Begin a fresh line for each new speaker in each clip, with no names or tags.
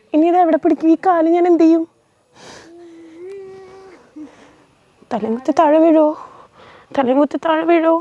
ഇനി ഇത് എവിടെ പിടിക്കും ഈ കാല് ഞാൻ എന്ത് ചെയ്യും തലയും കുത്തി താഴെ വീഴോ തലയും കുത്തി താഴെ വീഴോ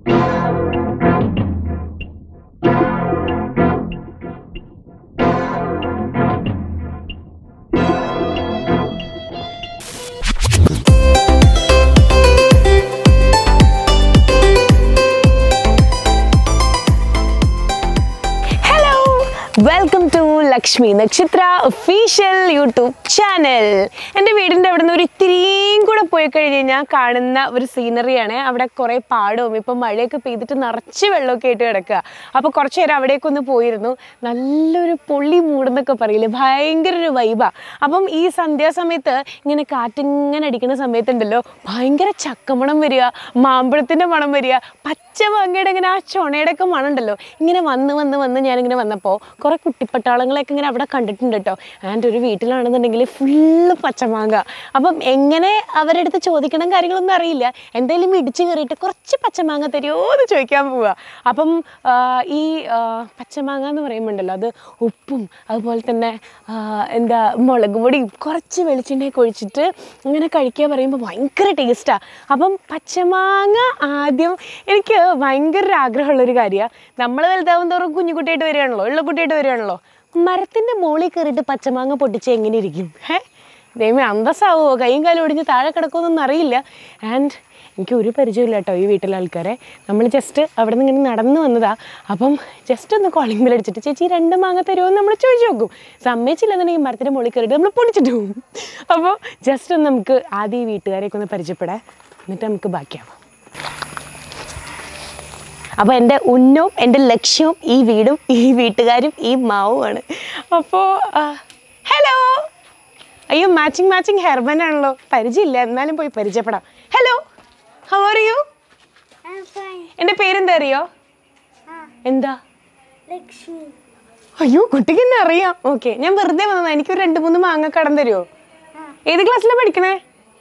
hello welcome to Lakshmi Nakshatra official YouTube channel എൻ്റെ വീടിൻ്റെ അവിടെ നിന്ന് ഒരു ഇത്തിരിയും കൂടെ പോയി കഴിഞ്ഞ് കഴിഞ്ഞാൽ കാണുന്ന ഒരു സീനറിയാണ് അവിടെ കുറേ പാടവും ഇപ്പം മഴയൊക്കെ പെയ്തിട്ട് നിറച്ച് വെള്ളമൊക്കെ ആയിട്ട് കിടക്കുക അപ്പോൾ കുറച്ച് നേരം അവിടേക്ക് ഒന്ന് പോയിരുന്നു നല്ലൊരു പൊള്ളി മൂടെന്നൊക്കെ പറയില്ലേ ഭയങ്കര ഒരു വൈബാണ് അപ്പം ഈ സന്ധ്യാസമയത്ത് ഇങ്ങനെ കാറ്റിങ്ങനെ അടിക്കുന്ന സമയത്തുണ്ടല്ലോ ഭയങ്കര ചക്കമണം വരിക മാമ്പഴത്തിൻ്റെ മണം വരിക പച്ച മാങ്ങയുടെ ഇങ്ങനെ ആ ചുണയുടെ ഒക്കെ മണം ഉണ്ടല്ലോ ഇങ്ങനെ വന്ന് വന്ന് വന്ന് ഞാനിങ്ങനെ വന്നപ്പോൾ കുറേ കുട്ടിപ്പട്ടാളങ്ങളൊക്കെ ഇങ്ങനെ അവിടെ കണ്ടിട്ടുണ്ട് കേട്ടോ ആൻഡ് ഒരു വീട്ടിലാണെന്നുണ്ടെങ്കിൽ ഫുള്ള് പച്ചമാങ്ങ അപ്പം എങ്ങനെ അവരുടെ അടുത്ത് ചോദിക്കണം കാര്യങ്ങളൊന്നും അറിയില്ല എന്തായാലും ഇടിച്ച് കയറിയിട്ട് കുറച്ച് പച്ചമാങ്ങ തരുമോ എന്ന് ചോദിക്കാൻ പോവുക അപ്പം ആ, ഈ ആ, പച്ചമാങ്ങ എന്ന് പറയുമ്പോണ്ടല്ലോ അത് ഉപ്പും അതുപോലെ തന്നെ ആ, എന്താ മുളക് പൊടിയും കുറച്ച് വെളിച്ചെണ്ണയൊക്കെ ഒഴിച്ചിട്ട് ഇങ്ങനെ കഴിക്കുക പറയുമ്പോൾ ഭയങ്കര ടേസ്റ്റാണ് അപ്പം പച്ചമാങ്ങ ആദ്യം എനിക്ക് ഭയങ്കര ഒരു ആഗ്രഹമുള്ളൊരു കാര്യമാണ് നമ്മൾ വലുതാവും തോറും കുഞ്ഞുകുട്ടിയായിട്ട് വരികയാണല്ലോ ഉള്ള കുട്ടിയായിട്ട് വരികയാണല്ലോ മരത്തിൻ്റെ മുകളിൽ കയറിയിട്ട് പച്ചമാങ്ങ പൊട്ടിച്ച് എങ്ങനെ ഇരിക്കും ഏ ദൈവമേ അന്തസ്സാവോ കൈയും കാലും ഒടിഞ്ഞ് താഴെ കിടക്കുമെന്നൊന്നും അറിയില്ല ആൻഡ് എനിക്ക് ഒരു പരിചയമില്ല കേട്ടോ ഈ വീട്ടിലെ ആൾക്കാരെ നമ്മൾ ജസ്റ്റ് അവിടെ നിന്ന് ഇങ്ങനെ നടന്നു വന്നതാ അപ്പം ജസ്റ്റ് ഒന്ന് കോളിംഗ് ബെൽ അടിച്ചിട്ട് ചേച്ചി രണ്ട് മാങ്ങ തരുമോ എന്ന് നമ്മൾ ചോദിച്ചു നോക്കും സമ്മതിച്ചില്ലെന്നുണ്ടെങ്കിൽ മരത്തിൻ്റെ മുകളിൽ കയറിയിട്ട് നമ്മൾ പൊടിച്ചിട്ട് പോകും അപ്പോൾ ജസ്റ്റ് ഒന്ന് നമുക്ക് ആദ്യം ഈ വീട്ടുകാരെയൊക്കെ ഒന്ന് പരിചയപ്പെടാം എന്നിട്ട് നമുക്ക് ബാക്കിയാവാം അപ്പോൾ എൻ്റെ ഉന്നവും എൻ്റെ ലക്ഷ്യവും ഈ വീടും ഈ വീട്ടുകാരും ഈ മാവുമാണ് അപ്പോൾ ഹലോ അയ്യോ മാച്ചിങ് മാച്ചിങ് ഹെർബൻ ആണല്ലോ പരിചയമില്ല എന്നാലും പോയി പരിചയപ്പെടാം hello how are you
I'm fine.
എൻ്റെ പേരെന്താ അറിയോ
Ah,
എന്താ
Lakshmi.
അയ്യോ കുട്ടിക്ക് എന്നെ അറിയാം ഓക്കെ ഞാൻ വെറുതെ വന്നതാ എനിക്കൊരു രണ്ട് മൂന്ന് മാങ്ങ കടം തരുമോ
Ah,
ഏത് ക്ലാസ്സിലാണ് പഠിക്കണേ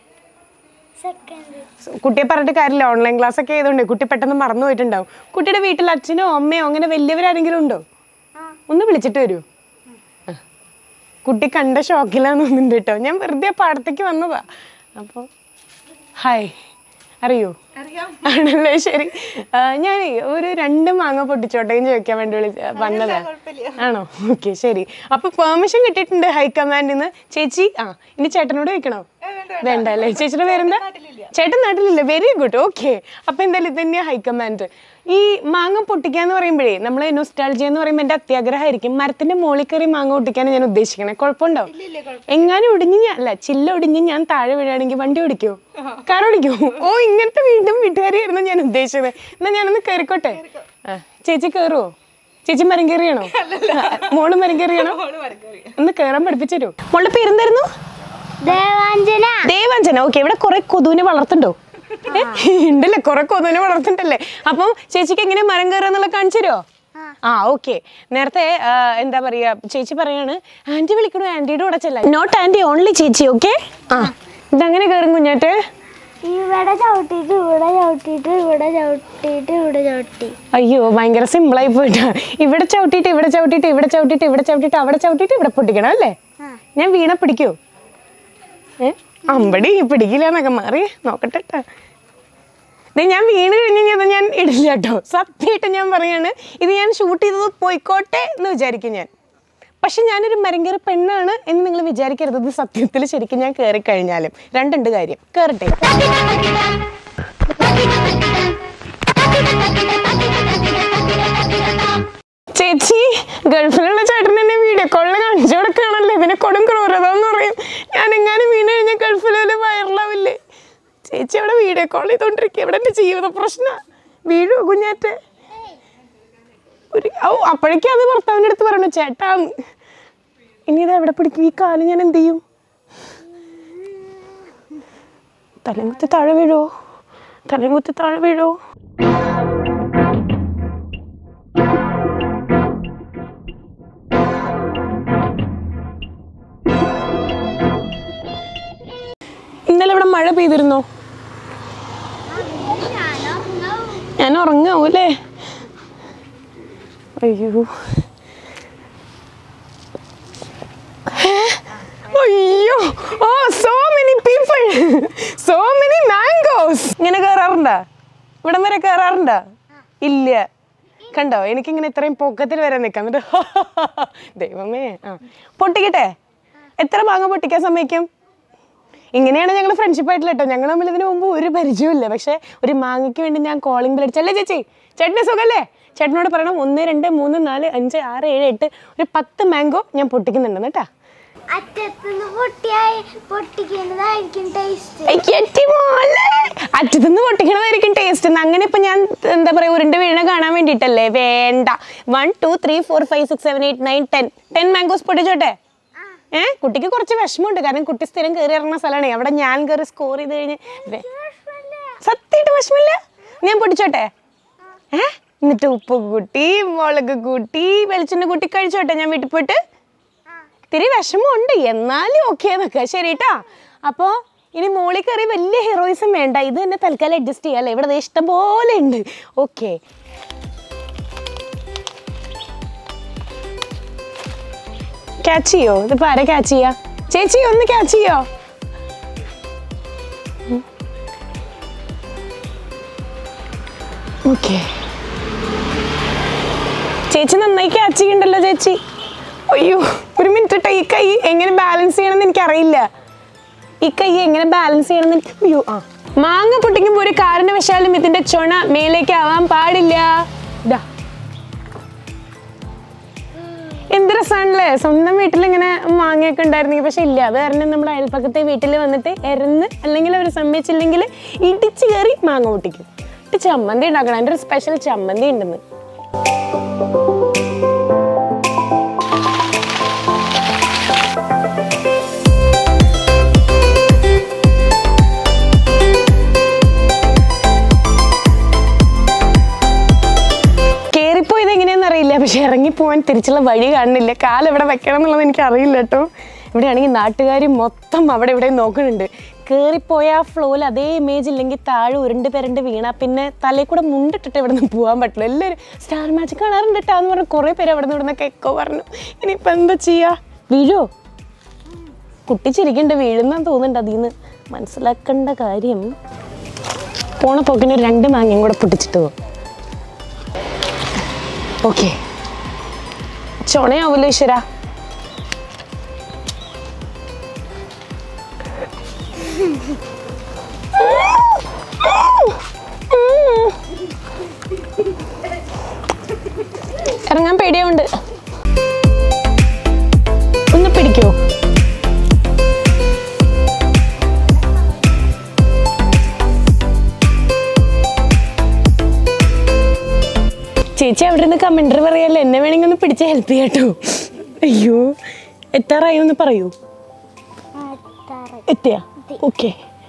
secondary.
സോ, കുട്ടിയെ പറഞ്ഞിട്ട് കാര്യമില്ല ഓൺലൈൻ ക്ലാസ് ഒക്കെ ആയതുകൊണ്ട് കുട്ടി പെട്ടെന്ന് മറന്നു പോയിട്ടുണ്ടാവും കുട്ടിയുടെ വീട്ടിൽ അച്ഛനോ അമ്മയോ അങ്ങനെ വലിയവരാരെങ്കിലും ഉണ്ടോ
Ah,
ഒന്ന് വിളിച്ചിട്ട് വരൂ ആ. കുട്ടി കണ്ട ഷോക്കിലാന്ന് തോന്നുന്നുണ്ട് കേട്ടോ ഞാൻ വെറുതെ പാടത്തേക്ക് വന്നതാ അപ്പോൾ ഹായ് അറിയോ ആണല്ലേ ശരി ഞാൻ ഒരു രണ്ട് മാങ്ങ പൊട്ടിച്ചോട്ടേന്ന് ചോദിക്കാൻ വേണ്ടി വിളിച്ച വന്നതാ ആണോ ഓക്കെ ശരി അപ്പൊ പെർമിഷൻ കിട്ടിയിട്ടുണ്ട് ഹൈക്കമാൻഡിൽ നിന്ന് ചേച്ചി ആ ഇനി ചേട്ടനോട് ചോദിക്കണോ വേണ്ട അല്ലേ ചേച്ചിയുടെ പേരെന്താ ചേട്ടൻ നാട്ടിലില്ല വെരി ഗുഡ് ഓക്കെ അപ്പൊ എന്തായാലും ഇത് തന്നെയാ ഹൈക്കമാൻഡ് ഈ മാങ്ങ പൊട്ടിക്കാന്ന് പറയുമ്പോഴേ നമ്മൾ നൊസ്റ്റാൾജിയ എന്ന് പറയുമ്പോൾ എൻ്റെ അത്യാഗ്രഹമായിരിക്കും മരത്തിന്റെ മുകളിൽ കയറി മാങ്ങ പൊട്ടിക്കാനാണ് ഞാൻ ഉദ്ദേശിക്കണേ കുഴപ്പമുണ്ടോ എങ്ങാനും ഒടിഞ്ഞ് ഞാൻ അല്ല ചില്ല ഒടിഞ്ഞ് ഞാൻ താഴെ വീഴുകയാണെങ്കിൽ വണ്ടി ഓടിക്കോ കാർ ഓടിക്കോ ഓ ഇങ്ങനത്തെ വീണ്ടും വീട്ടുകാരിയായിരുന്നു ഞാൻ ഉദ്ദേശിച്ചത് എന്നാ ഞാനൊന്ന് കയറിക്കോട്ടെ ആ ചേച്ചി കയറുവോ ചേച്ചി മരം കയറിയാണോ മോള് മരം കയറിയാണോ ഒന്ന് കയറാൻ പഠിപ്പിച്ചു തരുമോ മോളുടെ പേരെന്തായിരുന്നു
ദേവാഞ്ജന
ദേവാഞ്ജന ഓക്കെ ഇവിടെ കുറെ കൊതുവിനെ വളർത്തുണ്ടോ ഏ? ഉണ്ടല്ലേ കുറെ കൊതുവിനെ വളർത്തുന്നുണ്ടല്ലേ അപ്പം ചേച്ചിക്ക് എങ്ങനെ മരം കയറുക എന്നുള്ള കാണിച്ചു തരുമോ ആ ഓക്കെ നേരത്തെ ആ, എന്താ പറയാ ചേച്ചി പറയാണ് ആന്റി വിളിക്കണു ആന്റിയുടെ കൂടെ ചെല്ലാൻ നോട്ട് ആന്റി ഓൺലി ചേച്ചി ഓക്കെ ആ ഇതങ്ങനെ കയറും കുഞ്ഞാറ്റ്
ഇവിടെ ചവിട്ടിയിട്ട് ഇവിടെ ചവിട്ടിയിട്ട് ഇവിടെ ചവിട്ടിയിട്ട് ഇവിടെ ചവിട്ടി
അയ്യോ ഭയങ്കര സിമ്പിളായി പോയിട്ടാ ഇവിടെ ചവിട്ടിയിട്ട് ഇവിടെ ചവിട്ടിയിട്ട് ഇവിടെ ചവിട്ടിയിട്ട് ഇവിടെ ചവിട്ടിയിട്ട് അവിടെ ചവിട്ടിയിട്ട് ഇവിടെ പൊട്ടിക്കണം അല്ലേ
ആ.
ഞാൻ വീണ പിടിക്കൂ ഏ അമ്പടി പിടിക്കില്ല എന്നൊക്കെ മാറി നോക്കട്ടെ ട്ടാ. ഇത് ഞാൻ വീണ് കഴിഞ്ഞ് കഴിഞ്ഞാൽ ഞാൻ ഇടില്ല കേട്ടോ സത്യമായിട്ട് ഞാൻ പറയാണ് ഇത് ഞാൻ ഷൂട്ട് ചെയ്തത് പോയിക്കോട്ടെ എന്ന് വിചാരിക്കും ഞാൻ പക്ഷെ ഞാനൊരു മരങ്കേറി പെണ്ണാണ് എന്ന് നിങ്ങൾ വിചാരിക്കരുത് ഇത് സത്യത്തിൽ ശരിക്കും ഞാൻ കയറി കഴിഞ്ഞാലും രണ്ടുണ്ട് കാര്യം കയറട്ടെ ചേച്ചി ഗൾഫിലുള്ള ചേട്ടൻ എന്നെ വീഡിയോ കോളിൽ കാണിച്ചു കൊടുക്കുകയാണല്ലോ ഇതിനെ കൊടും ക്രൂരത എന്ന് പറയും ഞാൻ എങ്ങാനും വീണ് കഴിഞ്ഞാൽ ഗൾഫിലെ വൈറലാവില്ലേ ചേച്ചി അവിടെ വീഡിയോ കോൾ ചെയ്തോണ്ടിരിക്കുക ഇവിടെ എൻ്റെ ജീവിത പ്രശ്ന വീഴോ കുഞ്ഞാറ്റ് ഒരു ഓ അപ്പോഴേക്കും അത് ഭർത്താവിൻ്റെ അടുത്ത് പറയണു ചേട്ടാ ഇനി ഇത് എവിടെ പിടിക്കും ഈ കാല് ഞാൻ എന്ത് ചെയ്യും തലയും കുത്തി താഴെ വീഴോ തലയും കുത്തി താഴെ വീഴോ ഇന്നലെ ഇവിടെ മഴ പെയ്തിരുന്നോ ഞാൻ ഉറങ്ങാവൂല്ലേ അയ്യോ ഹേ, സോ മെനി മാംഗോസ് ഇങ്ങനെ കയറാറുണ്ടോ ഇവിടം വരെ കയറാറുണ്ടോ ഇല്ല കണ്ടോ എനിക്കിങ്ങനെ ഇത്രയും പൊക്കത്തിൽ വരെ നിൽക്കാം എന്നിട്ട് ദൈവമേ ആ പൊട്ടിക്കട്ടെ എത്ര മാങ്ങ പൊട്ടിക്കാൻ സമ്മതിക്കും ഇങ്ങനെയാണ് ഞങ്ങൾ ഫ്രണ്ട്ഷിപ്പ് ആയിട്ടില്ല കേട്ടോ ഞങ്ങൾ തമ്മിൽ ഇതിനു മുമ്പ് ഒരു പരിചയമില്ല പക്ഷേ ഒരു മാങ്ങയ്ക്ക് വേണ്ടി ഞാൻ കോളിംഗ് ബെൽ അടിച്ചല്ലേ ചേച്ചി ചേട്ടന് സുഖല്ലേ ചേട്ടനോട് പറയണം ഒന്ന് രണ്ട് മൂന്ന് നാല് അഞ്ച് ആറ് ഏഴ് എട്ട് ഒരു പത്ത് മാംഗോ ഞാൻ പൊട്ടിക്കുന്നുണ്ടെന്ന് കേട്ടാ
അറ്റത്തുനിന്ന് പൊട്ടിയായി പൊട്ടിക്കുന്നതായിരിക്കും ടേസ്റ്റ്
അറ്റത്തുനിന്ന് പൊട്ടിക്കണതായിരിക്കും ടേസ്റ്റ് അങ്ങനെ ഇപ്പൊ ഞാൻ എന്താ പറയാ ഉരുണ്ട് വീഴണ കാണാൻ വേണ്ടിട്ടല്ലേ വേണ്ട one two three four five six seven eight nine ten ten mangoes പൊട്ടിച്ചോട്ടെ ഏ കുട്ടിക്ക് കുറച്ച് വിഷമമുണ്ട് കാരണം കുട്ടി സ്ഥിരം കയറി ഇറങ്ങുന്ന സ്ഥലമാണ് അവിടെ ഞാൻ കയറി സ്കോർ ചെയ്ത് കഴിഞ്ഞ് വേ- സത്യമായിട്ട് വിഷമില്ല ഞാൻ പൊട്ടിച്ചോട്ടെ ഏ എന്നിട്ട് ഉപ്പ് കൂട്ടി മുളക് കൂട്ടി വെളിച്ചെണ്ണ കൂട്ടി കഴിച്ചോട്ടെ ഞാൻ വീട്ടിൽ പോയിട്ട് ഇത്തിരി വിഷമമുണ്ട് എന്നാലും ഓക്കെ എന്നൊക്കെ ശരി കേട്ടാ അപ്പോൾ ഇനി മോളിൽ കയറി വലിയ ഹീറോയിസം വേണ്ട ഇത് തന്നെ തൽക്കാലം അഡ്ജസ്റ്റ് ചെയ്യാല്ലേ ഇവിടെ ദേ ഇഷ്ടം പോലെ ഉണ്ട് ഓക്കെ ക്യാച്ച് ചെയ്യോ ഇതിപ്പോ ആരെ ക്യാച്ച് ചെയ്യാ ചേച്ചി ഒന്ന് ക്യാച്ച് ചെയ്യോ ഓക്കെ ചേച്ചി നന്നായി ക്യാച്ച് ചെയ്യണ്ടല്ലോ ചേച്ചി അയ്യോ ഒരു മിനിറ്റ് കേട്ടോ ഈ കൈ എങ്ങനെ ബാലൻസ് ചെയ്യണമെന്ന് എനിക്കറിയില്ല ഈ കൈ എങ്ങനെ ബാലൻസ് ചെയ്യണമെന്ന് എനിക്ക് അയ്യോ ആ മാങ്ങ പൊട്ടിക്കുമ്പോൾ ഒരു കാരണവശാലും ഇതിന്റെ ചുണ മേലേക്ക് ആവാൻ പാടില്ല ഇതാ എന്ത് രസമാണല്ലേ സ്വന്തം വീട്ടിൽ ഇങ്ങനെ മാങ്ങയൊക്കെ ഉണ്ടായിരുന്നെങ്കിൽ പക്ഷെ ഇല്ല അത് കാരണം നമ്മുടെ അയൽപ്പക്കത്തെ വീട്ടിൽ വന്നിട്ട് എരന്ന് അല്ലെങ്കിൽ അവർ സമ്മതിച്ചില്ലെങ്കിൽ ഇടിച്ച് കയറി മാങ്ങ പൊട്ടിക്കും ഇട്ട് ചമ്മന്തി ഉണ്ടാക്കണം എൻ്റെ ഒരു സ്പെഷ്യൽ ചമ്മന്തി ഉണ്ടെന്ന് കയറിപ്പോയത് എങ്ങനെയാണെന്ന് അറിയില്ല പക്ഷെ ഇറങ്ങിപ്പോവാൻ തിരിച്ചുള്ള വഴി കാണുന്നില്ല കാൽ എവിടെ വെക്കണം എന്നുള്ളത് എനിക്ക് അറിയില്ല കേട്ടോ ഇവിടെയാണെങ്കിൽ നാട്ടുകാർ മൊത്തം അവിടെ ഇവിടെ നോക്കുന്നുണ്ട് കയറിപ്പോയ ആ ഫ്ലോയിൽ അതേ ഇമേജ് ഇല്ലെങ്കിൽ താഴെ ഉരുണ്ട് പെരണ്ട് വീണാ പിന്നെ തലയിൽ കൂടെ മുണ്ടിട്ടിട്ട് ഇവിടെ നിന്ന് പോകാൻ പറ്റില്ല എല്ലാവരും സ്റ്റാർ മാച്ച് കാണാറുണ്ട് കേട്ടോ എന്ന് പറഞ്ഞ് കുറേ പേര് അവിടെ നിന്ന് ഇവിടെ നിന്നൊക്കെ എക്കോ പറഞ്ഞു ഇനിയിപ്പോൾ എന്താ ചെയ്യുക വീഴോ കുട്ടി ചിരിക്കണ്ട് വീഴുന്നാന്ന് തോന്നുന്നുണ്ട് അതിൽ നിന്ന് മനസ്സിലാക്കേണ്ട കാര്യം പോണ പോക്കിന് ഒരു രണ്ട് മാങ്ങയും കൂടെ പൊട്ടിച്ചിട്ട് പോകും ഓക്കെ ചുണയാവൂല്ലോ ഈശ്വര ഇറങ്ങാൻ പേടിയാവുണ്ട് ഒന്ന് പിടിക്കോ ചേച്ചി അവിടെ നിന്ന് കമൻറ്റർ പറയല്ലേ എന്നെ വേണമെങ്കിൽ ഒന്ന് പിടിച്ച് ഹെൽപ്പ് ചെയ്യാട്ടോ അയ്യോ എത്താറായി ഒന്ന് പറയൂ എത്തിയാ ഓക്കെ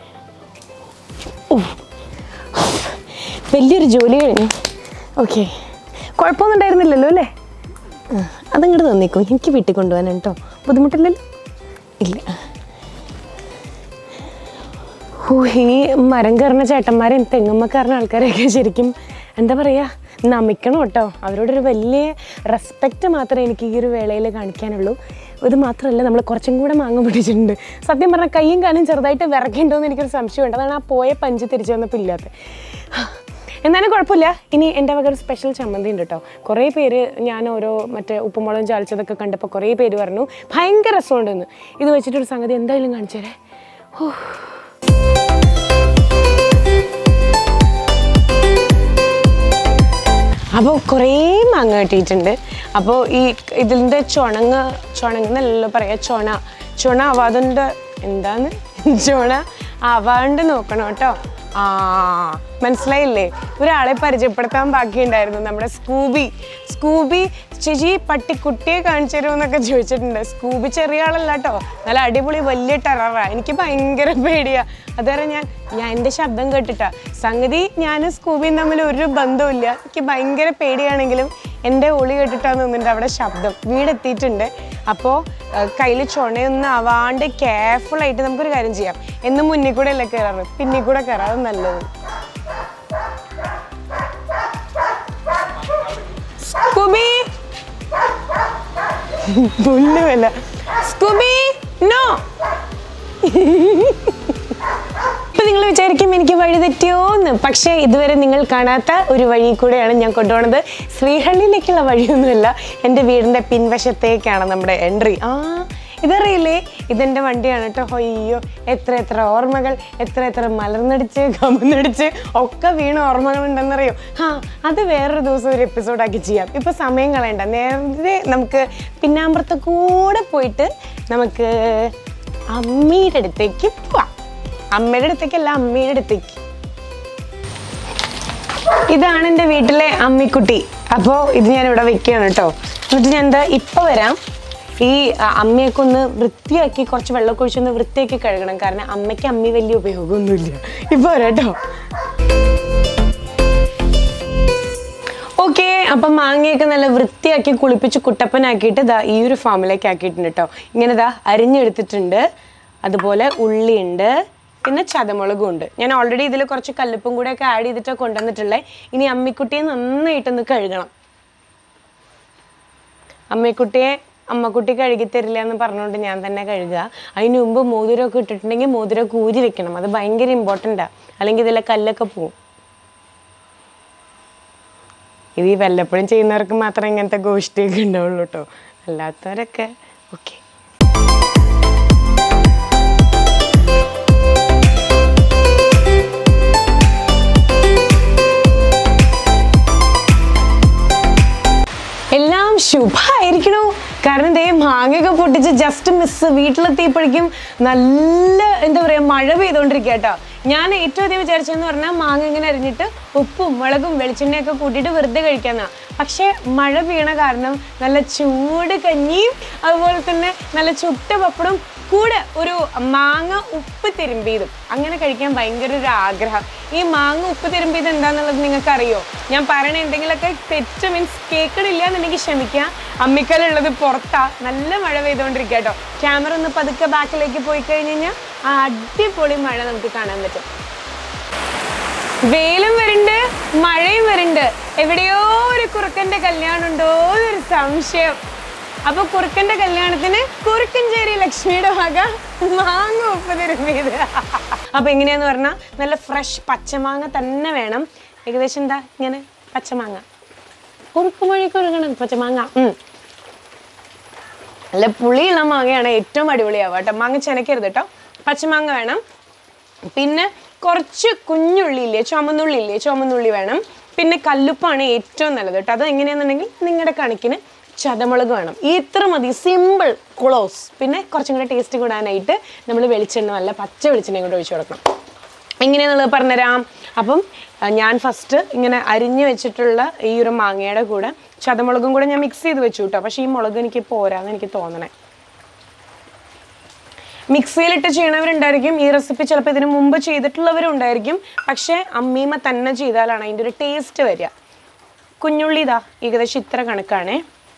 വലിയൊരു ജോലി കഴിഞ്ഞു ഓക്കെ കുഴപ്പമൊന്നും ഉണ്ടായിരുന്നില്ലല്ലോ അല്ലേ ആ, അതങ്ങോട്ട് തന്നേക്കും എനിക്ക് വീട്ടിൽ കൊണ്ടുപോകാനാണ് കേട്ടോ ബുദ്ധിമുട്ടില്ലല്ലോ ഇല്ല ഓ ഈ മരം കയറുന്ന ചേട്ടന്മാരെയും തെങ്ങമ്മ കയറുന്ന ആൾക്കാരെയൊക്കെ ശരിക്കും എന്താ പറയുക നമിക്കണം കേട്ടോ അവരോടൊരു വലിയ റെസ്പെക്റ്റ് മാത്രമേ എനിക്ക് ഈ ഒരു വേളയിൽ കാണിക്കാനുള്ളൂ ഇത് മാത്രമല്ല നമ്മൾ കുറച്ചും കൂടെ മാങ്ങ പിടിച്ചിട്ടുണ്ട് സത്യം പറഞ്ഞാൽ കൈയും കാലും ചെറുതായിട്ട് വിറക്കേണ്ടോന്ന് എനിക്കൊരു സംശയമുണ്ട് അതാണ് ആ പോയ പഞ്ച് തിരിച്ചു വന്നപ്പോൾ ഇല്ലാത്തത് എന്നാലും കുഴപ്പമില്ല ഇനി എൻ്റെ വക ഒരു സ്പെഷ്യൽ ചമ്മന്തി ഉണ്ട് കേട്ടോ കുറേ പേര് ഞാൻ ഓരോ മറ്റേ ഉപ്പുമുളകും ചാലിച്ചതൊക്കെ കണ്ടപ്പോൾ കുറേ പേര് പറഞ്ഞു ഭയങ്കര രസമുണ്ടെന്ന് ഇത് വെച്ചിട്ടൊരു സംഗതി എന്തായാലും കാണിച്ചു തരേ ഓ അപ്പോൾ കുറേ മാങ്ങ കിട്ടിയിട്ടുണ്ട് അപ്പോൾ ഈ ഇതിൻ്റെ ചുണങ്ങ് ചുണങ്ങെന്നല്ലല്ലോ പറയാ ചുണ ചുണ ആവാതുണ്ട് എന്താണ് ചുണ ആവാണ്ട് നോക്കണം കേട്ടോ ആ മനസ്സിലായില്ലേ ഒരാളെ പരിചയപ്പെടുത്താൻ ബാക്കിയുണ്ടായിരുന്നു നമ്മുടെ സ്കൂബി സ്കൂബി ചേച്ചി പട്ടിക്കുട്ടിയെ കാണിച്ചു തരുമെന്നൊക്കെ ചോദിച്ചിട്ടുണ്ട് സ്കൂബി ചെറിയ ആളല്ല കേട്ടോ നല്ല അടിപൊളി വലിയ ടെററാ എനിക്ക് ഭയങ്കര പേടിയാ അതുവരെ ഞാൻ ഞാൻ എൻ്റെ ശബ്ദം കേട്ടിട്ടാ സംഗതി ഞാനും സ്കൂബിയും തമ്മിൽ ഒരു ബന്ധവുമില്ല എനിക്ക് ഭയങ്കര പേടിയാണെങ്കിലും എൻ്റെ ഒളി കേട്ടിട്ടാന്ന് തോന്നുന്നുണ്ട് അവിടെ ശബ്ദം വീടെത്തിയിട്ടുണ്ട് അപ്പോൾ കയ്യിൽ ചുണയൊന്നും ആവാണ്ട് കെയർഫുൾ ആയിട്ട് നമുക്കൊരു കാര്യം ചെയ്യാം എന്നും മുന്നിൽ കൂടെ അല്ലേ കയറാറ് പിന്നിൽ കൂടെ കയറാറ് നല്ലത് സ്കൂബി പുല്ലുമല്ല സ്കൂബി നോ ഇപ്പൊ നിങ്ങൾ വിചാരിക്കും എനിക്ക് വഴി തെറ്റിയോ എന്ന് പക്ഷേ ഇതുവരെ നിങ്ങൾ കാണാത്ത ഒരു വഴി കൂടെയാണ് ഞാൻ കൊണ്ടുപോകുന്നത് ശ്രീഹള്ളിയിലേക്കുള്ള വഴിയൊന്നുമല്ല എൻ്റെ വീടിൻ്റെ പിൻവശത്തേക്കാണ് നമ്മുടെ എൻട്രി ആ ഇതറിയില്ലേ ഇതെൻ്റെ വണ്ടിയാണ് കേട്ടോ അയ്യോ എത്ര എത്ര ഓർമ്മകൾ എത്ര എത്ര മലർന്നടിച്ച് കമന്നടിച്ച് ഒക്കെ വീണ ഓർമ്മകൾ ഉണ്ടെന്നറിയോ ആ അത് വേറൊരു ദിവസം ഒരു എപ്പിസോഡാക്കി ചെയ്യാം ഇപ്പൊ സമയം കളയണ്ട നേരത്തെ നമുക്ക് പിന്നാമ്പുറത്ത് കൂടെ പോയിട്ട് നമുക്ക് അമ്മയുടെ അടുത്തേക്ക് പോവാം അമ്മയുടെ അടുത്തേക്കല്ല അമ്മയുടെ അടുത്തേക്ക് ഇതാണ് എൻ്റെ വീട്ടിലെ അമ്മിക്കുട്ടി അപ്പോൾ ഇത് ഞാൻ ഇവിടെ വെക്കുകയാണ് കേട്ടോ എന്നിട്ട് ഞാൻ എന്താ ഇപ്പം വരാം ഈ അ, അമ്മയൊക്കെ ഒന്ന് വൃത്തിയാക്കി കുറച്ച് വെള്ളമൊക്കെ ഒഴിച്ചൊന്ന് വൃത്തിയാക്കി കഴുകണം കാരണം അമ്മയ്ക്ക് അമ്മി വലിയ ഉപയോഗമൊന്നുമില്ല ഇപ്പൊ വരാം കേട്ടോ ഓക്കെ അപ്പം മാങ്ങയൊക്കെ നല്ല വൃത്തിയാക്കി കുളിപ്പിച്ച് കുട്ടപ്പനാക്കിയിട്ട് ദാ ഈ ഒരു ഫാമിലേക്ക് ആക്കിയിട്ടുണ്ട് കേട്ടോ ഇങ്ങനെ ദാ അരിഞ്ഞെടുത്തിട്ടുണ്ട് അതുപോലെ ഉള്ളിയുണ്ട് പിന്നെ ചതമുളകും ഉണ്ട് ഞാൻ ഓൾറെഡി ഇതിൽ കുറച്ച് കല്ലുപ്പും കൂടെ ഒക്കെ ആഡ് ചെയ്തിട്ട് കൊണ്ടുവന്നിട്ടുള്ളത് ഇനി അമ്മിക്കുട്ടിയെ നന്നായിട്ടൊന്ന് കഴുകണം അമ്മക്കുട്ടിയെ അമ്മക്കുട്ടി കഴുകി തരില്ല എന്ന് പറഞ്ഞുകൊണ്ട് ഞാൻ തന്നെ കഴുകുക അതിന് മുമ്പ് മോതിരമൊക്കെ ഇട്ടിട്ടുണ്ടെങ്കിൽ മോതിരമൊക്കെ ഊരി വെക്കണം അത് ഭയങ്കര ഇമ്പോർട്ടൻ്റാണ് അല്ലെങ്കിൽ ഇതിലെ കല്ലൊക്കെ പോവും ഇത് ഈ വല്ലപ്പോഴും ചെയ്യുന്നവർക്ക് മാത്രമേ ഇങ്ങനത്തെ ഗോഷ്ടിയൊക്കെ ഉണ്ടാവുള്ളൂ കേട്ടോ അല്ലാത്തവരൊക്കെ ഓക്കെ എല്ലാം ശുഭമായിരിക്കണു കാരണം ദേ മാങ്ങയൊക്കെ പൊട്ടിച്ച് ജസ്റ്റ് മിസ് വീട്ടിലെത്തിയപ്പോഴേക്കും നല്ല എന്താ പറയുക മഴ പെയ്തുകൊണ്ടിരിക്കുക കേട്ടോ ഞാൻ ഏറ്റവും അധികം വിചാരിച്ചതെന്ന് പറഞ്ഞാൽ മാങ്ങ ഇങ്ങനെ അരിഞ്ഞിട്ട് ഉപ്പും മുളകും വെളിച്ചെണ്ണയൊക്കെ കൂട്ടിയിട്ട് വെറുതെ കഴിക്കാന്നാ പക്ഷേ മഴ വീണ കാരണം നല്ല ചൂട് കഞ്ഞിയും അതുപോലെ തന്നെ നല്ല ചുട്ട പപ്പടും കൂടെ ഒരു മാങ്ങ ഉപ്പ് തിരുമ്പിയതും അങ്ങനെ കഴിക്കാൻ ഭയങ്കര ഒരു ആഗ്രഹം ഈ മാങ്ങ ഉപ്പ് തിരുമ്പിയത് എന്താന്നുള്ളത് നിങ്ങൾക്ക് അറിയോ ഞാൻ പറയണ എന്തെങ്കിലുമൊക്കെ തെറ്റ് മീൻസ് കേൾക്കണില്ല എന്നുണ്ടെങ്കിൽ ക്ഷമിക്കുക അമ്മിക്കലുള്ളത് പുറത്താ നല്ല മഴ പെയ്തുകൊണ്ടിരിക്കുക കേട്ടോ ക്യാമറ ഒന്ന് പതുക്കെ ബാക്കിലേക്ക് പോയി കഴിഞ്ഞ് കഴിഞ്ഞാൽ ആ അടിപൊളി മഴ നമുക്ക് കാണാൻ പറ്റും വെയിലും വരുന്നുണ്ട് മഴയും വരുന്നുണ്ട് എവിടെയോ ഒരു കുറുക്കന്റെ കല്യാണം ഉണ്ടോ എന്നൊരു സംശയം അപ്പൊ കുറുക്കന്റെ കല്യാണത്തിന് കുറുക്കഞ്ചേരി ലക്ഷ്മിയുടെ വക മാങ്ങ ഉപ്പ് തിരുമ്പിയത് അപ്പൊ എങ്ങനെയാന്ന് പറഞ്ഞാൽ നല്ല ഫ്രഷ് പച്ചമാങ്ങ തന്നെ വേണം ഏകദേശം എന്താ ഇങ്ങനെ പച്ചമാങ്ങ കുറുക്ക് മഴ കുറുക്കണം പച്ചമാങ്ങ ഉം നല്ല പുളിയുള്ള മാങ്ങയാണ് ഏറ്റവും അടിപൊളിയാവുക കേട്ടോ മാങ്ങ ചെനക്കരുത് കേട്ടോ പച്ചമാങ്ങ വേണം പിന്നെ കുറച്ച് കുഞ്ഞുള്ളി ഇല്ലേ ചുമന്നുള്ളി ഇല്ലേ ചുമന്നുള്ളി വേണം പിന്നെ കല്ലുപ്പാണ് ഏറ്റവും നല്ലത് കേട്ടോ അത് എങ്ങനെയാണെന്നുണ്ടെങ്കിൽ നിങ്ങളുടെ കണക്കിന് ചതമുളക് വേണം ഈ ഇത്ര മതി സിമ്പിൾ ക്ലോസ് പിന്നെ കുറച്ചും കൂടെ ടേസ്റ്റ് കൂടാനായിട്ട് നമ്മൾ വെളിച്ചെണ്ണ നല്ല പച്ച വെളിച്ചെണ്ണയും കൂടെ ഒഴിച്ചു കൊടുക്കണം എങ്ങനെയാണെന്നുള്ളത് പറഞ്ഞുതരാം അപ്പം ആ, ഞാൻ ഫസ്റ്റ് ഇങ്ങനെ അരിഞ്ഞു വെച്ചിട്ടുള്ള ഈ ഒരു മാങ്ങയുടെ കൂടെ ചതമുളകും കൂടെ ഞാൻ മിക്സ് ചെയ്ത് വെച്ചു കേട്ടോ പക്ഷേ ഈ മുളക് എനിക്ക് പോരാന്ന് എനിക്ക് തോന്നണേ മിക്സിയിലിട്ട് ചെയ്യണവരുണ്ടായിരിക്കും ഈ റെസിപ്പി ചിലപ്പോൾ ഇതിനു മുമ്പ് ചെയ്തിട്ടുള്ളവരും ഉണ്ടായിരിക്കും പക്ഷേ അമ്മീമ തന്നെ ചെയ്താലാണ് അതിൻ്റെ ഒരു ടേസ്റ്റ് വരിക കുഞ്ഞുള്ളി ഇതാ ഏകദേശം ഇത്ര കണക്കാണേ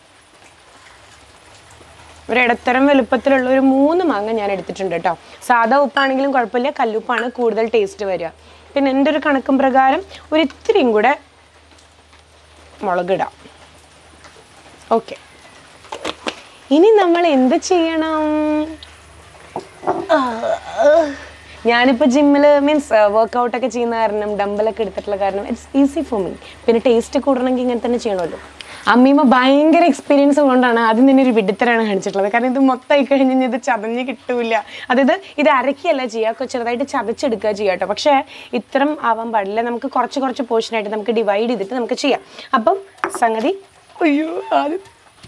ഒരു ഇടത്തരം വലുപ്പത്തിലുള്ള ഒരു മൂന്ന് മാങ്ങ ഞാൻ എടുത്തിട്ടുണ്ട് കേട്ടോ സാധാ ഉപ്പാണെങ്കിലും കുഴപ്പമില്ല കല്ലുപ്പാണ് കൂടുതൽ ടേസ്റ്റ് വരിക പിന്നെ എൻ്റെ ഒരു കണക്കും പ്രകാരം ഒരു ഇത്തിരിയും കൂടെ മുളകിടാം ഓക്കെ ഇനി നമ്മൾ എന്ത് ചെയ്യണം ഞാനിപ്പോൾ ജിമ്മിൽ മീൻസ് വർക്കൗട്ട് ഒക്കെ ചെയ്യുന്ന കാരണം ഡമ്പലൊക്കെ എടുത്തിട്ടുള്ള കാരണം ഇറ്റ്സ് ഈസി ഫോർ മീ പിന്നെ ടേസ്റ്റ് കൂടണമെങ്കിൽ ഇങ്ങനെ തന്നെ ചെയ്യണമല്ലോ അമ്മീമ്മ ഭയങ്കര എക്സ്പീരിയൻസ് കൊണ്ടാണ് ആദ്യം തന്നെ ഒരു വിഡിത്തരാണ് കാണിച്ചിട്ടുള്ളത് കാരണം ഇത് മൊത്തമായി കഴിഞ്ഞ് കഴിഞ്ഞാൽ ഇത് ചതഞ്ഞ് കിട്ടൂല അതായത് ഇത് അരക്കുകയല്ല ചെയ്യുക ചെറുതായിട്ട് ചതച്ചെടുക്കുക ചെയ്യുക കേട്ടോ പക്ഷേ ഇത്തരം ആവാൻ പാടില്ല നമുക്ക് കുറച്ച് കുറച്ച് പോർഷനായിട്ട് നമുക്ക് ഡിവൈഡ് ചെയ്തിട്ട് നമുക്ക് ചെയ്യാം അപ്പം സംഗതി അയ്യോ ആദ്യം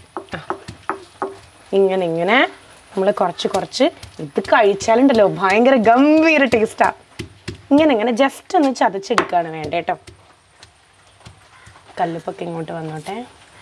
ഇങ്ങനെ ഇങ്ങനെ നമ്മൾ കുറച്ച് കുറച്ച് ഇത് കഴിച്ചാലുണ്ടല്ലോ ഭയങ്കര ഗംഭീര ടേസ്റ്റാ ഇങ്ങനെ ഇങ്ങനെ ജസ്റ്റ് ഒന്ന് ചതച്ചെടുക്കുകയാണ് വേണ്ട കേട്ടോ കല്ലുപ്പൊക്കെ ഇങ്ങോട്ട് വന്നോട്ടെ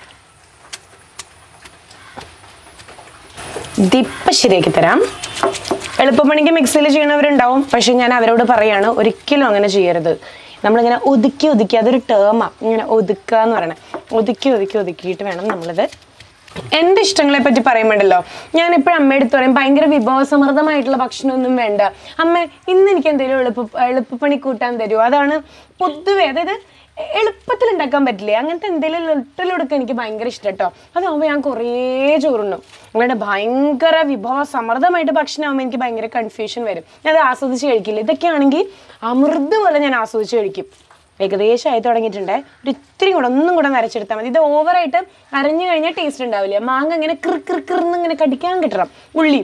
ദിപ്പ ശരിയാക്കി തരാം എളുപ്പപ്പണിക്ക് മിക്സിയിൽ ചെയ്യണവരുണ്ടാവും പക്ഷെ ഞാൻ അവരോട് പറയാണ് ഒരിക്കലും അങ്ങനെ ചെയ്യരുത് നമ്മളിങ്ങനെ ഒതുക്കി ഒതുക്കി അതൊരു ടേമാ ഇങ്ങനെ ഒതുക്കുക എന്ന് പറയണേ ഒതുക്കി ഒതുക്കി ഒതുക്കിയിട്ട് വേണം നമ്മളിത് എൻ്റെ ഇഷ്ടങ്ങളെ പറ്റി പറയുമ്പോണ്ടല്ലോ ഞാൻ ഇപ്പോഴും അമ്മയുടെ അടുത്ത് പറയും ഭയങ്കര വിഭവസമൃദ്ധമായിട്ടുള്ള ഭക്ഷണമൊന്നും വേണ്ട അമ്മ ഇന്ന് എനിക്ക് എന്തെങ്കിലും എളുപ്പ എളുപ്പപ്പണി കൂട്ടാൻ തരുമോ അതാണ് പൊതുവെ അതായത് എളുപ്പത്തിൽ ഉണ്ടാക്കാൻ പറ്റില്ലേ അങ്ങനത്തെ എന്തെങ്കിലും ലിട്ടലെടുക്കാൻ എനിക്ക് ഭയങ്കര ഇഷ്ടം കേട്ടോ അതാകുമ്പോൾ ഞാൻ കുറേ ചോറുണ്ണും അങ്ങനെ ഭയങ്കര വിഭവ സമൃദ്ധമായിട്ട് ഭക്ഷണമാകുമ്പോൾ എനിക്ക് ഭയങ്കര കൺഫ്യൂഷൻ വരും ഞാൻ അത് ആസ്വദിച്ച് കഴിക്കില്ല ഇതൊക്കെയാണെങ്കിൽ അമൃത് പോലെ ഞാൻ ആസ്വദിച്ച് കഴിക്കും ഏകദേശം ആയി തുടങ്ങിയിട്ടുണ്ട് ഒരു ഇത്തിരി കൂടെ ഒന്നും കൂടെ നരച്ചെടുത്താൽ മതി ഇത് ഓവറായിട്ട് അരഞ്ഞു കഴിഞ്ഞാൽ ടേസ്റ്റ് ഉണ്ടാവില്ല മാങ്ങ ഇങ്ങനെ ക്രിർ ക്രിർ ക്രിർന്ന് ഇങ്ങനെ കടിക്കാൻ കിട്ടണം ഉള്ളി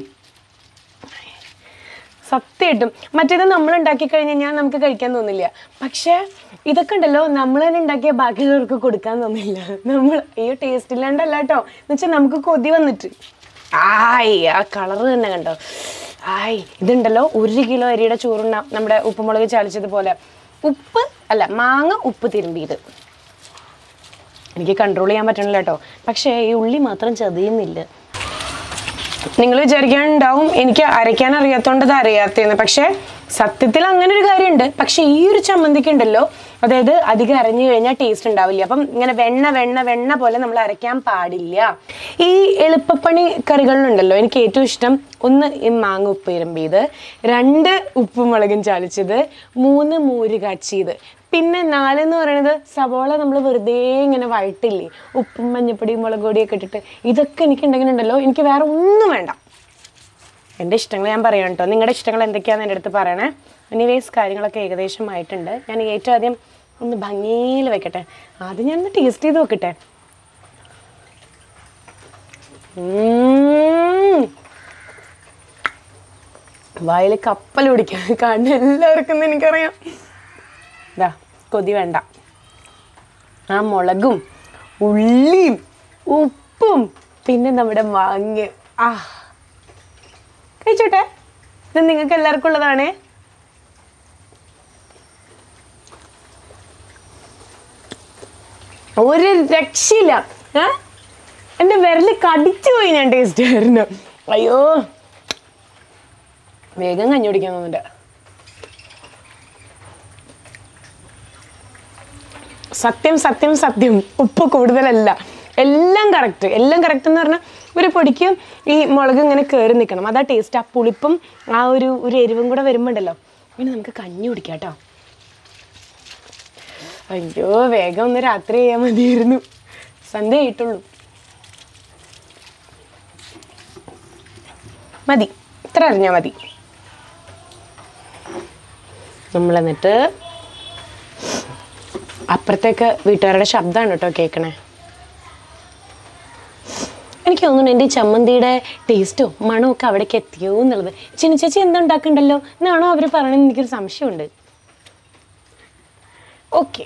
സത്യമായിട്ടും മറ്റേത് നമ്മൾ ഉണ്ടാക്കി കഴിഞ്ഞ് കഴിഞ്ഞാൽ നമുക്ക് കഴിക്കാൻ തോന്നില്ല പക്ഷേ ഇതൊക്കെ ഉണ്ടല്ലോ നമ്മൾ തന്നെ ഉണ്ടാക്കിയ ബാക്കിയുള്ളവർക്ക് കൊടുക്കാൻ തോന്നില്ല നമ്മൾ ഈ ടേസ്റ്റ് ഇല്ലാണ്ടല്ല കേട്ടോ എന്ന് വെച്ചാൽ നമുക്ക് കൊതി വന്നിട്ട് ആയ് ആ കളറ് തന്നെ കണ്ടോ ആയ് ഇതുണ്ടല്ലോ ഒരു കിലോ അരിയുടെ ചോറുണ്ണ നമ്മുടെ ഉപ്പുമുളക് ചാലിച്ചതുപോലെ ഉപ്പ് അല്ല മാങ്ങ ഉപ്പ് തിരുമ്പിയത് എനിക്ക് കൺട്രോൾ ചെയ്യാൻ പറ്റണില്ല കേട്ടോ പക്ഷേ ഈ ഉള്ളി മാത്രം ചതയുന്നില്ല നിങ്ങൾ വിചാരിക്കാനുണ്ടാവും എനിക്ക് അരയ്ക്കാൻ അറിയാത്തോണ്ട് ഇത് അറിയാത്തതെന്ന് പക്ഷെ സത്യത്തിൽ അങ്ങനെ ഒരു കാര്യമുണ്ട് പക്ഷെ ഈ ഒരു ചമ്മന്തിക്ക് ഉണ്ടല്ലോ അതായത് അധികം അരഞ്ഞു കഴിഞ്ഞാൽ ടേസ്റ്റ് ഉണ്ടാവില്ല അപ്പം ഇങ്ങനെ വെണ്ണ വെണ്ണ വെണ്ണ പോലെ നമ്മൾ അരയ്ക്കാൻ പാടില്ല ഈ എളുപ്പപ്പണി കറികളിലുണ്ടല്ലോ എനിക്ക് ഏറ്റവും ഇഷ്ടം ഒന്ന് ഈ മാങ്ങ ഉപ്പ് ഇരുമ്പിയത് രണ്ട് ഉപ്പും മുളകും ചാലിച്ചത് മൂന്ന് മോര് കാച്ചിയത് പിന്നെ നാലെന്ന് പറയുന്നത് സവോള നമ്മൾ വെറുതെ ഇങ്ങനെ വഴട്ടില്ലേ ഉപ്പും മഞ്ഞപ്പൊടിയും മുളക് പൊടിയൊക്കെ ഇട്ടിട്ട് ഇതൊക്കെ എനിക്ക് ഉണ്ടെങ്കിലുണ്ടല്ലോ എനിക്ക് വേറെ ഒന്നും വേണ്ട എൻ്റെ ഇഷ്ടങ്ങൾ ഞാൻ പറയാം കേട്ടോ നിങ്ങളുടെ ഇഷ്ടങ്ങൾ എന്തൊക്കെയാണെന്ന് എൻ്റെ അടുത്ത് പറയണേ എനിവേസ് കാര്യങ്ങളൊക്കെ ഏകദേശം ആയിട്ടുണ്ട് ഞാൻ ഏറ്റവും ആദ്യം ഒന്ന് ഭംഗിയിൽ വെക്കട്ടെ ആദ്യം ഞാൻ ഒന്ന് ടേസ്റ്റ് ചെയ്ത് നോക്കട്ടെ ഉം. വായിൽ കപ്പൽ പിടിക്കാൻ കാണുന്ന എല്ലാവർക്കും ഇന്ന് എനിക്കറിയാം ഇതാ കൊതി വേണ്ട ആ മുളകും ഉള്ളിയും ഉപ്പും പിന്നെ നമ്മുടെ മാങ്ങ ആ കഴിച്ചോട്ടെ ഇത് നിങ്ങൾക്ക് എല്ലാവർക്കും ഉള്ളതാണേ ഒരു രക്ഷയില്ല ഏ എൻ്റെ വിരല് കടിച്ചു പോയി ഞാൻ ടേസ്റ്റ് ആയിരുന്നു അയ്യോ വേഗം കഞ്ഞി കുടിക്കാൻ തോന്നുന്നുണ്ട് സത്യം സത്യം സത്യം ഉപ്പ് കൂടുതലല്ല എല്ലാം കറക്റ്റ് എല്ലാം കറക്റ്റ് എന്ന് പറഞ്ഞാൽ ഒരു പൊടിക്ക് ഈ മുളക് ഇങ്ങനെ കയറി നിൽക്കണം അതാ ടേസ്റ്റ് ആ പുളിപ്പും ആ ഒരു ഒരു എരിവും കൂടെ വരുമ്പോണ്ടല്ലോ പിന്നെ നമുക്ക് കഞ്ഞി കുടിക്കാം കേട്ടോ അയ്യോ വേഗം ഒന്ന് രാത്രി ചെയ്യാൻ മതിയായിരുന്നു സന്ധ്യ ആയിട്ടുള്ളൂ മതി ഇത്ര അറിഞ്ഞാൽ മതി നമ്മൾ എന്നിട്ട് അപ്പുറത്തേക്ക് വീട്ടുകാരുടെ ശബ്ദമാണ് കേട്ടോ കേൾക്കണേ എനിക്ക് തോന്നുന്നു എൻ്റെ ഈ ചമ്മന്തിയുടെ ടേസ്റ്റും മണവും ഒക്കെ അവിടേക്ക് എത്തിയോ എന്നുള്ളത് ചിന്ന ചേച്ചി എന്തുണ്ടാക്കണ്ടല്ലോ എന്നാണോ അവർ പറയണെന്ന് എനിക്കൊരു സംശയമുണ്ട് ഓക്കെ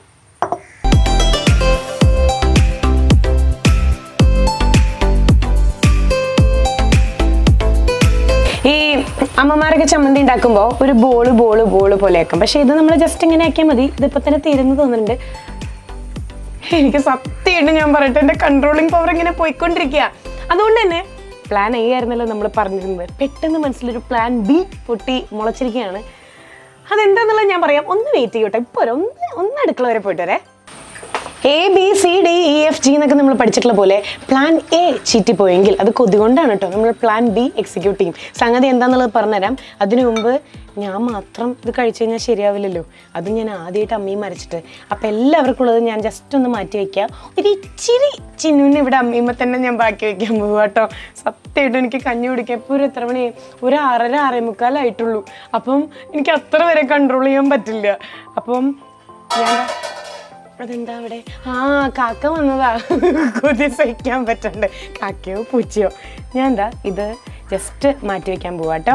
ഈ അമ്മമാരൊക്കെ ചമ്മന്തി ഉണ്ടാക്കുമ്പോൾ ഒരു ബോള് ബോള് ബോള് പോലെ ആക്കും പക്ഷെ ഇത് നമ്മൾ ജസ്റ്റ് ഇങ്ങനെ ആക്കിയാൽ മതി ഇതിപ്പോൾ തന്നെ തീരുന്നു തോന്നുന്നുണ്ട് എനിക്ക് സത്യമായിട്ട് ഞാൻ പറയട്ടെ എൻ്റെ കൺട്രോളിങ് പവർ ഇങ്ങനെ പോയിക്കൊണ്ടിരിക്കുക അതുകൊണ്ട് തന്നെ പ്ലാൻ എ ആയിരുന്നല്ലോ നമ്മൾ പറഞ്ഞിരുന്നത് പെട്ടെന്ന് മനസ്സിലൊരു പ്ലാൻ ബി പൊട്ടി മുളച്ചിരിക്കുകയാണ് അതെന്താന്നുള്ളത് ഞാൻ പറയാം ഒന്ന് വെയിറ്റ് ചെയ്യട്ടെ ഇപ്പോൾ വരാം. ഒന്ന് ഒന്ന് അടുക്കള വരെ പോയിട്ട് വരെ A B C D E F G എന്നൊക്കെ നമ്മൾ പഠിച്ചിട്ടുള്ള പോലെ പ്ലാൻ എ ചീറ്റിപ്പോയെങ്കിൽ അത് കൊതി കൊണ്ടാണ് കേട്ടോ നമ്മൾ പ്ലാൻ ബി എക്സിക്യൂട്ട് ചെയ്യും സംഗതി എന്താണെന്നുള്ളത് പറഞ്ഞുതരാം അതിനു മുമ്പ് ഞാൻ മാത്രം ഇത് കഴിച്ചു കഴിഞ്ഞാൽ ശരിയാവില്ലല്ലോ അത് ഞാൻ ആദ്യമായിട്ട് അമ്മയും മരച്ചിട്ട് അപ്പം എല്ലാവർക്കും ഉള്ളത് ഞാൻ ജസ്റ്റ് ഒന്ന് മാറ്റി വയ്ക്കുക ഒരു ഇച്ചിരി ചിന്നുവിന് ഇവിടെ അമ്മയുമ്മ തന്നെ ഞാൻ ബാക്കി വയ്ക്കാൻ പോകുക കേട്ടോ സത്യമായിട്ട് എനിക്ക് കഞ്ഞി കുടിക്കാൻ ഇപ്പോൾ ഒരു എത്ര മണി ഒരു ആറര ആറേ മുക്കാലായിട്ടുള്ളൂ അപ്പം എനിക്ക് അത്ര വരെ കൺട്രോൾ ചെയ്യാൻ പറ്റില്ല അപ്പം ഞാൻ അതെന്താ അവിടെ ആ കാക്ക വന്നതാ കൊതി സഹിക്കാൻ പറ്റണ്ട് കാക്കയോ പൂച്ചയോ ഞാൻ എന്താ ഇത് ജസ്റ്റ് മാറ്റി വെക്കാൻ പോവാട്ടോ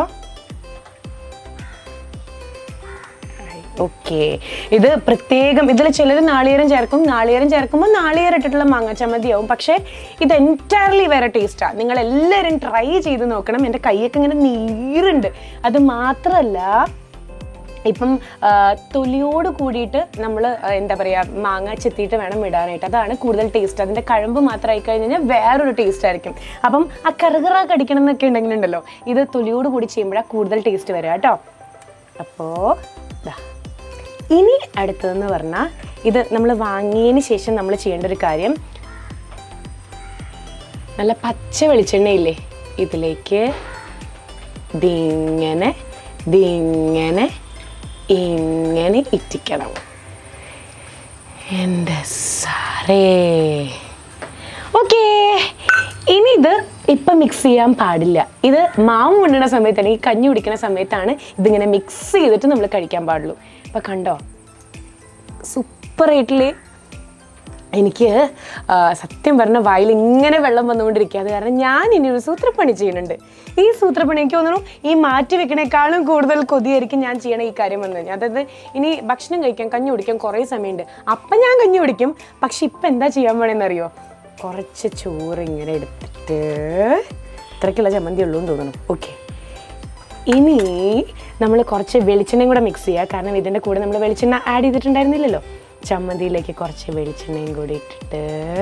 ഓക്കെ ഇത് പ്രത്യേകം ഇതിൽ ചിലർ നാളികേരം ചേർക്കും നാളികേരം ചേർക്കുമ്പോൾ നാളികേരം ഇട്ടിട്ടുള്ള മാങ്ങ ചമ്മന്തിയാവും പക്ഷേ ഇത് എൻറ്റയർലി വേറെ ടേസ്റ്റാണ് നിങ്ങൾ എല്ലാവരും ട്രൈ ചെയ്ത് നോക്കണം എൻ്റെ കൈയൊക്കെ ഇങ്ങനെ നീറുണ്ട് അത് മാത്രമല്ല ഇപ്പം ആ, തൊലിയോട് കൂടിയിട്ട് നമ്മൾ എന്താ പറയുക മാങ്ങ ചെത്തിയിട്ട് വേണം ഇടാനായിട്ട് അതാണ് കൂടുതൽ ടേസ്റ്റ് അതിൻ്റെ കഴമ്പ് മാത്രമായി കഴിഞ്ഞ് കഴിഞ്ഞാൽ വേറൊരു ടേസ്റ്റ് ആയിരിക്കും അപ്പം ആ കറുകറ കടിക്കണം എന്നൊക്കെ ഉണ്ടെങ്കിലുണ്ടല്ലോ ഇത് തൊലിയോട് കൂടി ചെയ്യുമ്പോഴാണ് കൂടുതൽ ടേസ്റ്റ് വരിക കേട്ടോ അപ്പോൾ ദാ ഇനി അടുത്തതെന്ന് പറഞ്ഞാൽ ഇത് നമ്മൾ വാങ്ങിയതിന് ശേഷം നമ്മൾ ചെയ്യേണ്ട ഒരു കാര്യം നല്ല പച്ച വെളിച്ചെണ്ണയില്ലേ ഇതിലേക്ക് ദിങ്ങനെ ദിങ്ങനെ ഇങ്ങനെ ഇറ്റിക്കണം എൻ്റെ സാറേ ഓക്കേ ഇനി ഇത് ഇപ്പം മിക്സ് ചെയ്യാൻ പാടില്ല ഇത് മാവ് കൊണ്ടുന്ന സമയത്താണ് ഈ കഞ്ഞി കുടിക്കുന്ന സമയത്താണ് ഇതിങ്ങനെ മിക്സ് ചെയ്തിട്ട് നമ്മൾ കഴിക്കാൻ പാടുള്ളൂ അപ്പം കണ്ടോ സൂപ്പറായിട്ടില്ലേ എനിക്ക് ആ, സത്യം പറഞ്ഞ വായിൽ ഇങ്ങനെ വെള്ളം വന്നുകൊണ്ടിരിക്കുക അത് കാരണം ഞാൻ ഇനി ഒരു സൂത്രപ്പണി ചെയ്യുന്നുണ്ട് ഈ സൂത്രപ്പണി എനിക്ക് തോന്നുന്നു ഈ മാറ്റി വെക്കണേക്കാളും കൂടുതൽ കൊതിയായിരിക്കും ഞാൻ ചെയ്യണ ഈ കാര്യം വന്നത് അതായത് ഇനി ഭക്ഷണം കഴിക്കാൻ കഞ്ഞി കുടിക്കാൻ കുറേ സമയമുണ്ട് അപ്പം ഞാൻ കഞ്ഞി കുടിക്കും പക്ഷെ ഇപ്പം എന്താ ചെയ്യാൻ പോണെന്ന് അറിയോ കുറച്ച് ചോറ് ഇങ്ങനെ എടുത്തിട്ട് ഇത്രയ്ക്കുള്ള ചമ്മന്തി ഉള്ളൂ എന്ന് തോന്നുന്നു ഓക്കെ ഇനി നമ്മൾ കുറച്ച് വെളിച്ചെണ്ണയും കൂടെ മിക്സ് ചെയ്യുക കാരണം ഇതിൻ്റെ കൂടെ നമ്മൾ വെളിച്ചെണ്ണ ആഡ് ചെയ്തിട്ടുണ്ടായിരുന്നില്ലല്ലോ ചമ്മന്തിയിലേക്ക് കുറച്ച് വെളിച്ചെണ്ണയും കൂടി ഇട്ടിട്ട്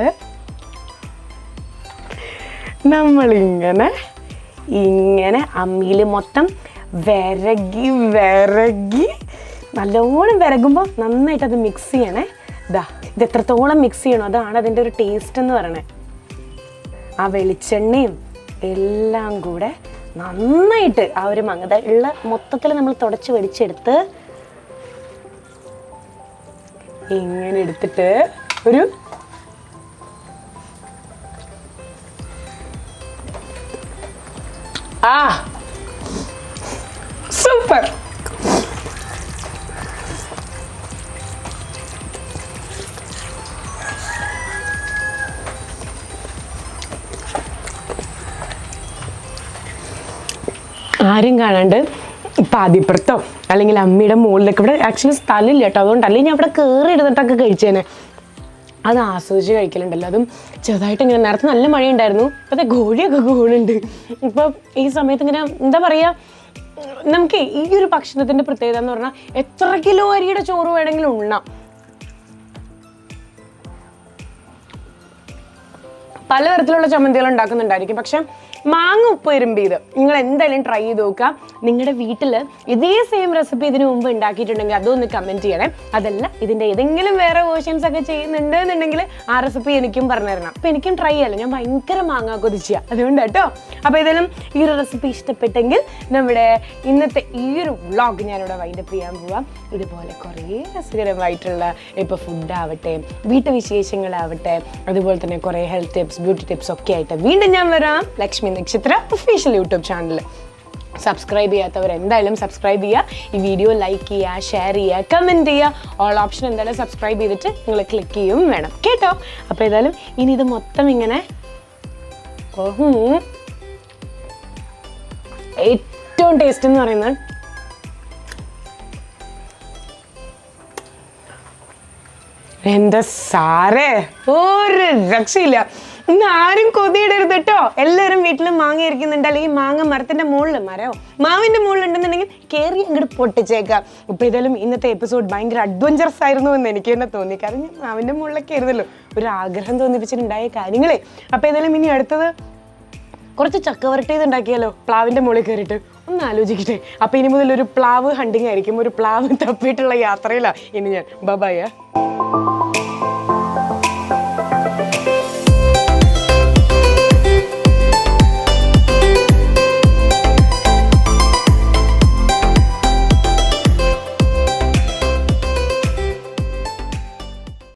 നമ്മളിങ്ങനെ ഇങ്ങനെ അമ്മിയിൽ മൊത്തം വിരകി വിരകി നല്ലോണം വിരകുമ്പോൾ നന്നായിട്ട് അത് മിക്സ് ചെയ്യണേ ഇതാ ഇത് എത്രത്തോളം മിക്സ് ചെയ്യണോ അതാണ് അതിൻ്റെ ഒരു ടേസ്റ്റ് എന്ന് പറയണേ ആ വെളിച്ചെണ്ണയും എല്ലാം കൂടെ നന്നായിട്ട് ആ ഒരു മങ്ങത ഉള്ള മൊത്തത്തിൽ നമ്മൾ തുടച്ച് വെടിച്ചെടുത്ത് ഇങ്ങനെ എടുത്തിട്ട് ഒരു ആ സൂപ്പർ ആരും കാണാണ്ട് ഇപ്പം ആദ്യപ്പുറത്തോ അല്ലെങ്കിൽ അമ്മയുടെ മുകളിലൊക്കെ ഇവിടെ ആക്ച്വലി സ്ഥലമില്ല കേട്ടോ അതുകൊണ്ട് അല്ലെങ്കിൽ ഞാൻ അവിടെ കയറി എടുത്തിട്ടൊക്കെ കഴിച്ചേനെ അത് ആസ്വദിച്ച് കഴിക്കലുണ്ടല്ലോ അതും ചെറുതായിട്ട് ഇങ്ങനെ നേരത്തെ നല്ല മഴയുണ്ടായിരുന്നു ഇപ്പോഴത്തെ ഗോഴിയൊക്കെ കൂടുന്നുണ്ട് ഇപ്പം ഈ സമയത്ത് ഇങ്ങനെ എന്താ പറയുക നമുക്ക് ഈ ഒരു ഭക്ഷണത്തിൻ്റെ പ്രത്യേകത എന്ന് പറഞ്ഞാൽ എത്ര കിലോ അരിയുടെ ചോറ് വേണമെങ്കിലും ഉണ്ണാം പലതരത്തിലുള്ള ചമ്മന്തികൾ ഉണ്ടാക്കുന്നുണ്ടായിരിക്കും പക്ഷെ മാങ്ങ ഉപ്പ് ഇരുമ്പിയത് നിങ്ങൾ എന്തായാലും ട്രൈ ചെയ്ത് നോക്കുക നിങ്ങളുടെ വീട്ടിൽ ഇതേ സെയിം റെസിപ്പി ഇതിനു മുമ്പ് ഉണ്ടാക്കിയിട്ടുണ്ടെങ്കിൽ അതൊന്ന് കമൻറ്റ് ചെയ്യണേ അതല്ല ഇതിൻ്റെ ഏതെങ്കിലും വേറെ വേർഷൻസ് ഒക്കെ ചെയ്യുന്നുണ്ട് എന്നുണ്ടെങ്കിൽ ആ റെസിപ്പി എനിക്കും പറഞ്ഞു തരണം അപ്പം എനിക്കും ട്രൈ ചെയ്യാമല്ലോ ഞാൻ ഭയങ്കര മാങ്ങ കൊതിച്ച അതുകൊണ്ട് കേട്ടോ അപ്പോൾ ഏതായാലും ഈ ഒരു റെസിപ്പി ഇഷ്ടപ്പെട്ടെങ്കിൽ നമ്മുടെ ഇന്നത്തെ ഈ ഒരു വ്ളോഗ് ഞാനിവിടെ വൈൻഡപ്പ് ചെയ്യാൻ പോവാം ഇതുപോലെ കുറേ രസകരമായിട്ടുള്ള ഇപ്പോൾ ഫുഡാവട്ടെ വീട്ടുവിശേഷങ്ങളാവട്ടെ അതുപോലെ തന്നെ കുറേ ഹെൽത്ത് ടിപ്സ് ബ്യൂട്ടി ടിപ്സ് ഒക്കെ ആയിട്ട് വീണ്ടും ഞാൻ വരാം Lakshmi Nakshatra official YouTube channel subscribe ചെയ്യാത്തവർ എന്തായാലും സബ്സ്ക്രൈബ് ചെയ്യുക ഈ വീഡിയോ ലൈക്ക് ചെയ്യുക ഷെയർ ചെയ്യുക കമൻറ്റ് ചെയ്യുക ഓൾ ഓപ്ഷൻ എന്തായാലും സബ്സ്ക്രൈബ് ചെയ്തിട്ട് നിങ്ങൾ ക്ലിക്ക് ചെയ്യും വേണം കേട്ടോ അപ്പോൾ ഏതായാലും ഇനി ഇത് മൊത്തം ഇങ്ങനെ ഉഹും. ഏറ്റവും ടേസ്റ്റ് എന്ന് പറയുന്നത് എന്റെ സാറേ ഒരു രക്ഷയില്ല ഇന്ന് ആരും കൊതിയിടരുത് കേട്ടോ എല്ലാവരും വീട്ടിൽ മാങ്ങ ഇരിക്കുന്നുണ്ട് അല്ലെങ്കിൽ മാങ്ങ മരത്തിന്റെ മുകളിൽ മരമോ മാവിന്റെ മുകളിൽ ഉണ്ടെന്നുണ്ടെങ്കിൽ കയറി അങ്ങോട്ട് പൊട്ടിച്ചേക്കാം ഇപ്പൊ ഏതായാലും ഇന്നത്തെ എപ്പിസോഡ് ഭയങ്കര അഡ്വഞ്ചറസ് ആയിരുന്നു എന്ന് എനിക്ക് തന്നെ തോന്നി കാരണം ഞാൻ മാവിന്റെ മുകളിലൊക്കെ ആയിരുന്നല്ലോ ഒരു ആഗ്രഹം തോന്നിപ്പിച്ചിട്ടുണ്ടായ കാര്യങ്ങളെ അപ്പൊ ഏതായാലും ഇനി അടുത്തത് കുറച്ച് ചക്ക വരട്ടി ഉണ്ടാക്കിയാലോ പ്ലാവിന്റെ മുകളിൽ കയറിയിട്ട് ഒന്ന് ആലോചിക്കട്ടെ അപ്പൊ ഇനി മുതൽ ഒരു പ്ലാവ് ഹണ്ടിങ് ആയിരിക്കും ഒരു പ്ലാവ് തപ്പിയിട്ടുള്ള യാത്രയിലാണ് ഇനി ഞാൻ ബബായ